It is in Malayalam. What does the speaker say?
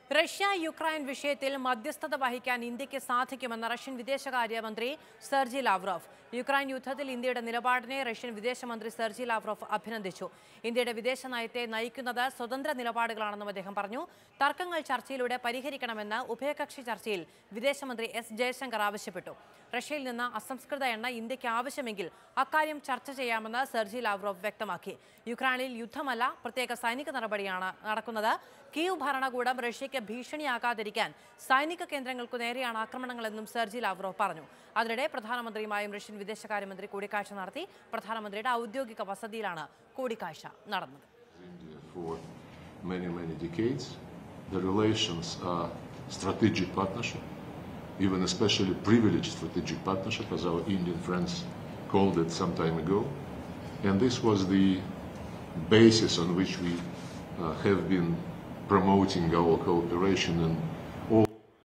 റഷ്യ യുക്രൈൻ വിഷയത്തിൽ മധ്യസ്ഥത വഹിക്കാൻ ഇന്ത്യക്ക് സാധിക്കുമെന്ന് റഷ്യൻ വിദേശകാര്യമന്ത്രി സെർജി ലാവ്റോവ് യുക്രൈൻ യുദ്ധത്തിൽ ഇന്ത്യയുടെ നിലപാടിനെ റഷ്യൻ വിദേശമന്ത്രി സെർജി ലാവ്റോവ് അഭിനന്ദിച്ചു ഇന്ത്യയുടെ വിദേശ നയത്തെ നയിക്കുന്നത് സ്വതന്ത്ര നിലപാടുകളാണെന്നും അദ്ദേഹം പറഞ്ഞു തർക്കങ്ങൾ ചർച്ചയിലൂടെ പരിഹരിക്കണമെന്ന് ഉഭയകക്ഷി ചർച്ചയിൽ വിദേശമന്ത്രി എസ് ജയശങ്കർ ആവശ്യപ്പെട്ടു റഷ്യയിൽ നിന്ന് അസംസ്കൃത എണ്ണ ഇന്ത്യക്ക് ആവശ്യമെങ്കിൽ അക്കാര്യം ചർച്ച ചെയ്യാമെന്ന് സെർജി ലാവ്റോവ് വ്യക്തമാക്കി യുക്രൈനിൽ യുദ്ധമല്ല പ്രത്യേക സൈനിക നടപടിയാണ് നടക്കുന്നത് കീവ് ഭരണകൂടം റഷ്യയ്ക്ക് ഭീഷണിയാകാതിരിക്കാൻ സൈനിക കേന്ദ്രങ്ങൾക്കു നേരെയാണ് ആക്രമണങ്ങളെന്നും സെർജി ലാവ്റോവ് പറഞ്ഞു അതിനിടെ പ്രധാനമന്ത്രിയുമായും റഷ്യൻ വിദേശകാര്യമന്ത്രി കൂടിക്കാഴ്ച നടത്തി പ്രധാനമന്ത്രിയുടെ ഔദ്യോഗിക വസതിയിലാണ് കൂടിക്കാഴ്ച നടന്നത് India for many, many decades. The relations are strategic partnership, even especially privileged strategic partnership, as our Indian friends called it some time ago. And this was the basis on which we uh, have been promoting our cooperation and